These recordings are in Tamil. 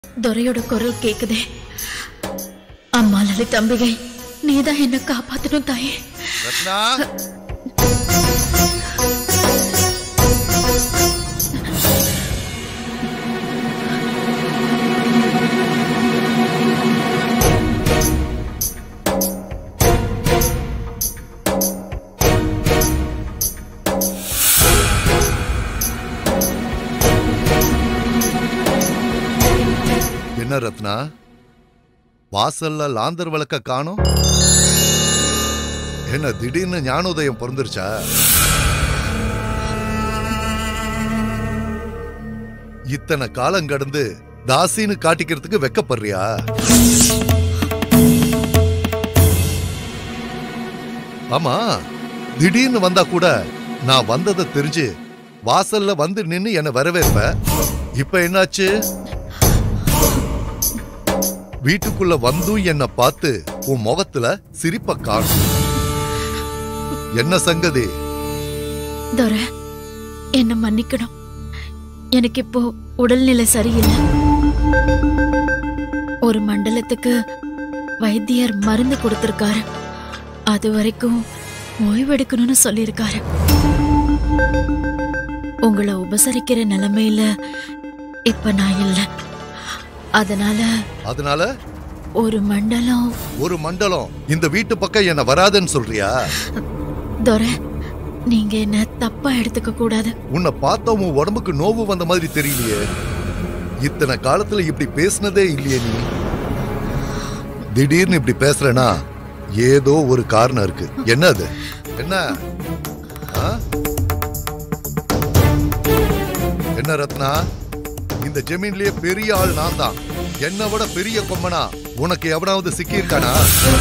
துரையோட குரல் கேக்குதே அம்மா லலித் அம்பிகை நீதான் என்ன காப்பாத்தணும் தாயே ரத்னா என்ன ரத்னா வாசல்ல லாந்தர் விளக்க காணோம் என்ன திடீர்னு ஞானோதயம் பிறந்துருச்சா இத்தனை காலம் கடந்து தாசின்னு காட்டிக்கிறதுக்கு வெக்கப்படுறியா ஆமா திடீர்னு வந்தா கூட நான் வந்ததை தெரிஞ்சு வாசல்ல வந்து நின்னு என்ன வரவேற்ப இப்ப என்னாச்சு வீட்டுக்குள்ள வந்தும் என்ன பார்த்து உன் முகத்துல சிரிப்ப காணும் என்ன சங்கதி துரை என்ன மன்னிக்கணும் எனக்கு இப்போ உடல்நிலை சரியில்லை ஒரு மண்டலத்துக்கு வைத்தியர் மருந்து கொடுத்திருக்காரு அது வரைக்கும் ஓய்வெடுக்கணும்னு சொல்லியிருக்காரு உங்களை உபசரிக்கிற நிலைமையில இப்ப நான் இல்ல அதனால அதனால ஒரு மண்டலம் ஒரு மண்டலம் இந்த வீட்டு பக்கம் என்ன வராதுன்னு சொல்றியா துரை நீங்க என்ன தப்பா எடுத்துக்க கூடாது உன்னை பார்த்தா உன் உடம்புக்கு நோவு வந்த மாதிரி தெரியலையே இத்தனை காலத்துல இப்படி பேசுனதே இல்லையே நீ திடீர்னு இப்படி பேசுறேனா ஏதோ ஒரு காரணம் இருக்கு என்ன அது என்ன ஆ? என்ன ரத்னா இந்த ஜமீன்லயே பெரிய ஆள் நான் தான் என்னை விட பெரிய கொம்பனா உனக்கு எவனாவது சிக்கியிருக்கானா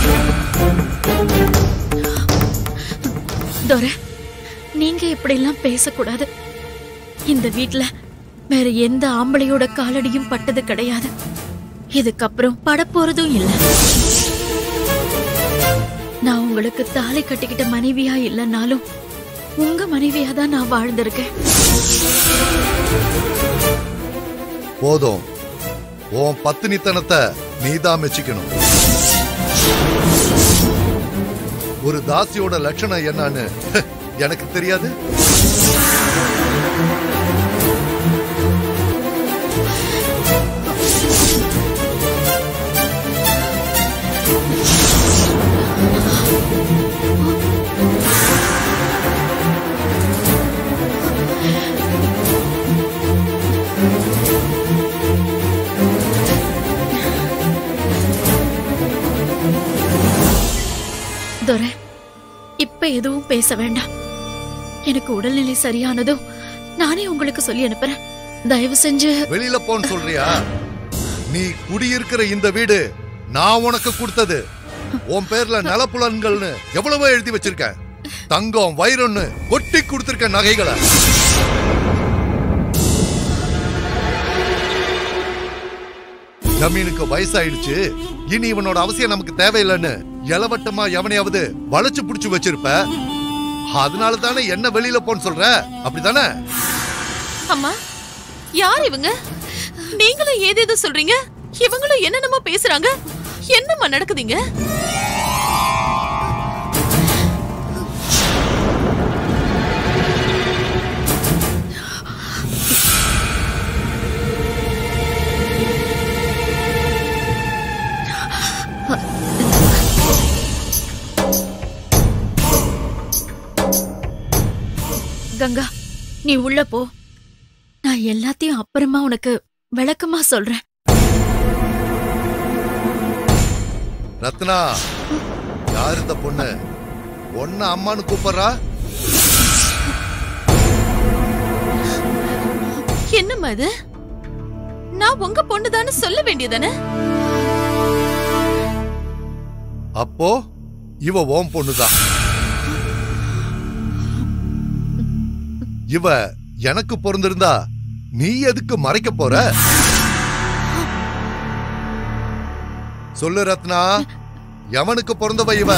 துரை நீங்க இப்படி எல்லாம் பேசக்கூடாது இந்த வீட்ல வேற எந்த ஆம்பளையோட காலடியும் பட்டது கிடையாது இதுக்கப்புறம் படப்போறதும் இல்ல நான் உங்களுக்கு தாலி கட்டிக்கிட்ட மனைவியா இல்லைன்னாலும் உங்க மனைவியா தான் நான் வாழ்ந்திருக்கேன் போதும் உன் பத்தினித்தனத்தை நீதான் மெச்சிக்கணும் ஒரு தாசியோட லட்சணம் என்னன்னு எனக்கு தெரியாது துரை இப்ப எதுவும் பேச வேண்டாம் எனக்கு உடல்நிலை சரியானதும் நானே உங்களுக்கு சொல்லி அனுப்புறேன் தயவு செஞ்சு வெளியில போன்னு சொல்றியா நீ குடியிருக்கிற இந்த வீடு நான் உனக்கு கொடுத்தது உன் பேர்ல நலப்புலன்கள்னு எவ்வளவோ எழுதி வச்சிருக்கேன் தங்கம் வைரம்னு கொட்டி கொடுத்திருக்க நகைகளை ஜமீனுக்கு வயசாயிடுச்சு இனி இவனோட அவசியம் நமக்கு தேவையில்லைன்னு இளவட்டமா எவனையாவது வளைச்சு புடிச்சு வச்சிருப்ப அதனால தானே என்ன வெளியில போன்னு சொல்ற அப்படிதானே அம்மா யார் இவங்க நீங்களும் ஏதேதோ சொல்றீங்க இவங்களும் என்னென்னமோ பேசுறாங்க என்னம்மா நடக்குதுங்க கங்கா நீ உள்ள போ நான் எல்லாத்தையும் அப்புறமா உனக்கு விளக்கமா சொல்றேன் ரத்னா யார் இந்த பொண்ணு ஒன்ன அம்மான்னு கூப்பிடுறா என்னம்மா இது நான் உங்க பொண்ணுதான்னு சொல்ல வேண்டியதானே அப்போ இவ ஓம் பொண்ணுதான் இவ எனக்கு பிறந்திருந்தா நீ எதுக்கு மறைக்க போற சொல்லு ரத்னா எவனுக்கு பிறந்தவ இவ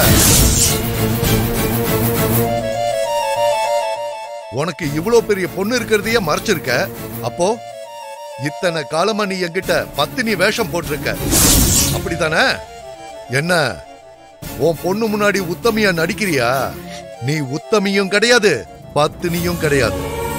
உனக்கு இவ்வளவு பெரிய பொண்ணு இருக்கிறதையே மறைச்சிருக்க அப்போ இத்தனை காலமா நீ என்கிட்ட பத்தினி வேஷம் போட்டிருக்க அப்படித்தானே என்ன உன் பொண்ணு முன்னாடி உத்தமியா நடிக்கிறியா நீ உத்தமியும் கிடையாது பத்தினியும் கிடையாது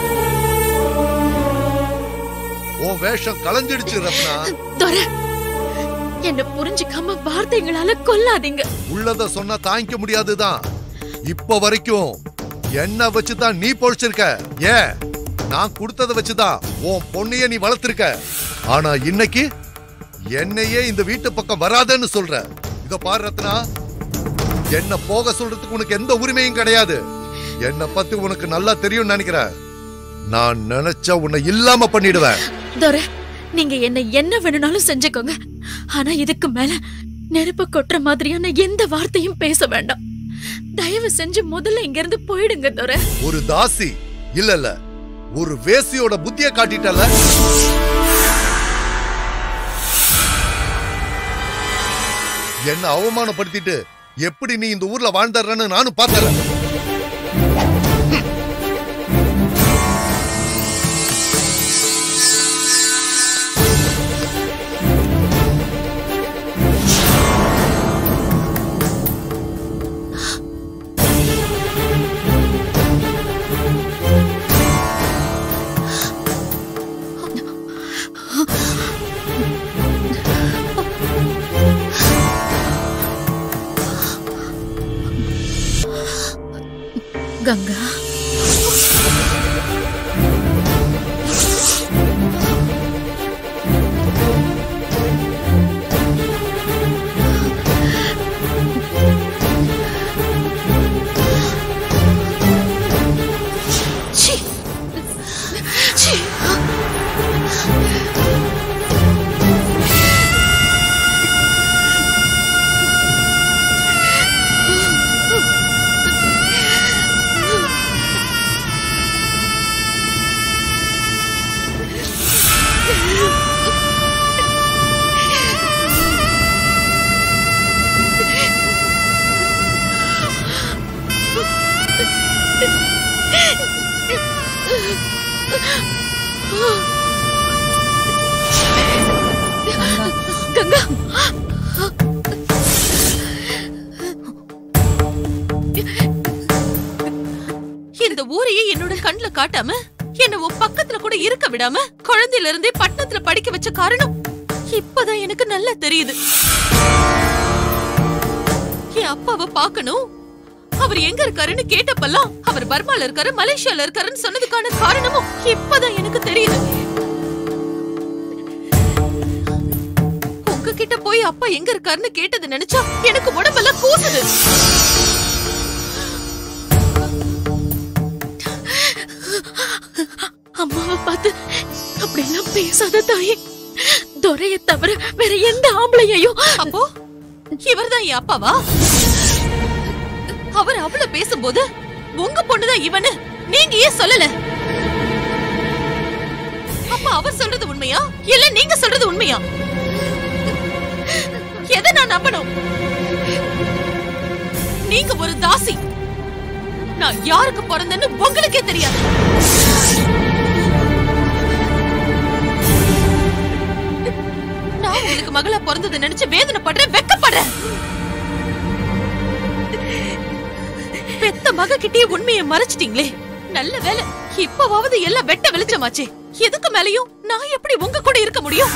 உன் வேஷம் களைஞ்சிடுச்சு ரத்னா துரை என்ன புரிஞ்சுக்காம வார்த்தைகளால கொல்லாதீங்க உள்ளத சொன்னா தாங்கிக்க முடியாதுதான் இப்ப வரைக்கும் என்ன வச்சுதான் நீ பொழிச்சிருக்க ஏன் நான் கொடுத்தத வச்சுதான் உன் பொண்ணைய நீ வளர்த்திருக்க ஆனா இன்னைக்கு என்னையே இந்த வீட்டு பக்கம் வராதன்னு சொல்ற இத பாரு ரத்னா என்ன போக சொல்றதுக்கு உனக்கு எந்த உரிமையும் கிடையாது என்ன பத்தி உனக்கு நல்லா தெரியும்னு நினைக்கிறேன் நான் நினைச்சா உன்னை இல்லாம பண்ணிடுவேன் துரை நீங்க என்ன என்ன வேணும்னாலும் செஞ்சுக்கோங்க ஆனா இதுக்கு மேல நெருப்பு கொட்டுற மாதிரியான எந்த வார்த்தையும் பேச வேண்டாம் தயவு செஞ்சு முதல்ல இங்க இருந்து போயிடுங்க துரை ஒரு தாசி இல்ல இல்ல ஒரு வேசியோட புத்திய காட்டிட்டல என்ன அவமானப்படுத்திட்டு எப்படி நீ இந்த ஊர்ல வாழ்ந்தறன்னு நானும் பார்த்தல கங்கா சீ. சீ. கங்கா இந்த ஊரையே என்னோட கண்ணுல காட்டாம என்ன உன் பக்கத்துல கூட இருக்க விடாம குழந்தையில இருந்தே பட்டணத்துல படிக்க வச்ச காரணம் இப்பதான் எனக்கு நல்லா தெரியுது என் அப்பாவை பார்க்கணும் அவர் எங்க இருக்காருன்னு கேட்டப்பெல்லாம் அவர் பர்மால இருக்காரு மலேசியால இருக்காருன்னு சொன்னதுக்கான காரணமும் இப்பதான் எனக்கு தெரியுது உங்ககிட்ட போய் அப்பா எங்க இருக்காருன்னு கேட்டது நினைச்சா எனக்கு உடம்பெல்லாம் கூசுது அம்மாவை பார்த்து அப்படியெல்லாம் பேசாத தாயே துரையை தவிர வேற எந்த ஆம்பளையையும் அப்போ இவர்தான் என் அப்பாவா அவர் அவள பேசும்போது உங்க பொண்ணுதான் இவனு நீங்க ஏன் சொல்லல அப்ப அவர் சொல்றது உண்மையா இல்ல நீங்க சொல்றது உண்மையா எதை நான் நம்பணும் நீங்க ஒரு தாசி நான் யாருக்கு பிறந்தேன்னு உங்களுக்கே தெரியாது நான் உங்களுக்கு மகளா பிறந்ததை நினைச்சு வேதனைப்படுறேன் வெக்கப்படுறேன் பெத்த மக கிட்டே உண்மையை மறைச்சிட்டீங்களே நல்ல வேலை இப்பவாவது எல்லாம் வெட்ட வெளிச்சமாச்சே எதுக்கு மேலயும் நான் எப்படி உங்க கூட இருக்க முடியும்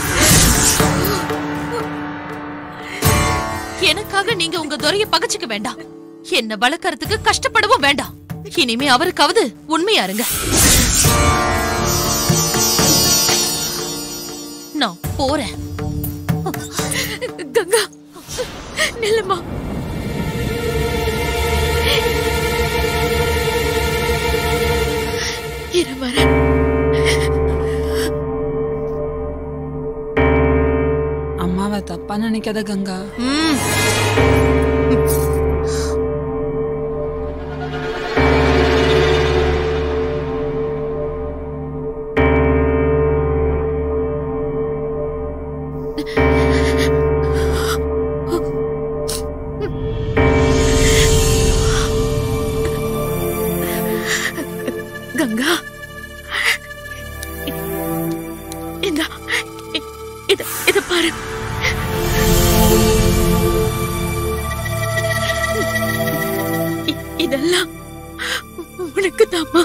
எனக்காக நீங்க உங்க துறைய பகச்சுக்க வேண்டாம் என்ன வளர்க்கறதுக்கு கஷ்டப்படவும் வேண்டாம் இனிமே அவருக்காவது உண்மையா இருங்க நான் போறேன் கங்கா நில்லுமா இரு வரேன் அம்மாவை தப்பா நினைக்காத கங்கா ம். கங்கா இந்த இதெல்லாம் உனக்கு தாமா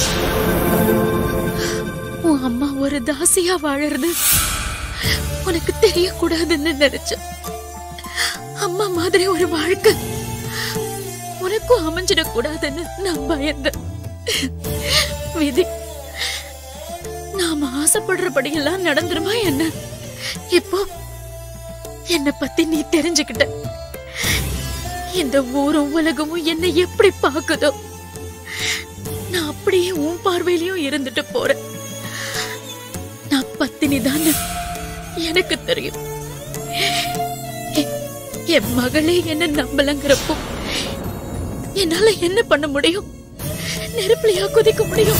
உன் அம்மா ஒரு தாசியா வாழறது உனக்கு தெரியக்கூடாதுன்னு நினைச்சேன் அம்மா மாதிரி ஒரு வாழ்க்கை உனக்கும் அமைஞ்சிடக்கூடாதுன்னு நான் பயந்தேன் விதி நாம ஆசைப்படுறபடியெல்லாம் நடந்துருமா என்ன இப்போ என்ன பத்தி நீ தெரிஞ்சுக்கிட்ட இந்த ஊரும் உலகமும் என்னை எப்படி பாக்குதோ நான் அப்படியே உன் பார்வையிலயும் இருந்துட்டு போறேன் நான் பத்தினி எனக்கு தெரியும் எ- என் மகளே என்ன நம்பலங்கிறப்போ என்னால என்ன பண்ண முடியும் நெருப்புலையா குதிக்க முடியும்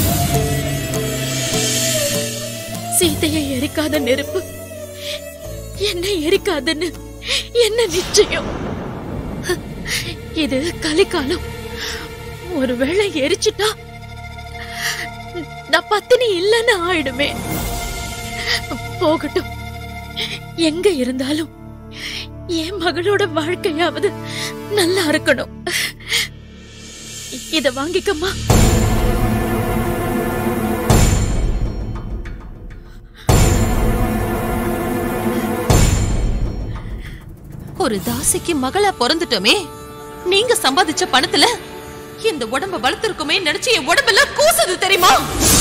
சீதையை எரிக்காத நெருப்பு என்ன எரிக்காதுன்னு என்ன நிச்சயம் இது கலிகாலம் ஒருவேளை எரிச்சுட்டா நான் பத்தினி இல்லைன்னு ஆயிடுமே போகட்டும் எங்க இருந்தாலும் என் மகளோட வாழ்க்கையாவது நல்லா இருக்கணும் இத வாங்கிக்கம்மா ஒரு தாசிக்கு மகளா பிறந்துட்டோமே நீங்க சம்பாதிச்ச பணத்துல இந்த உடம்ப வளர்த்திருக்குமே நினைச்சு என் உடம்பெல்லாம் கூசுது தெரியுமா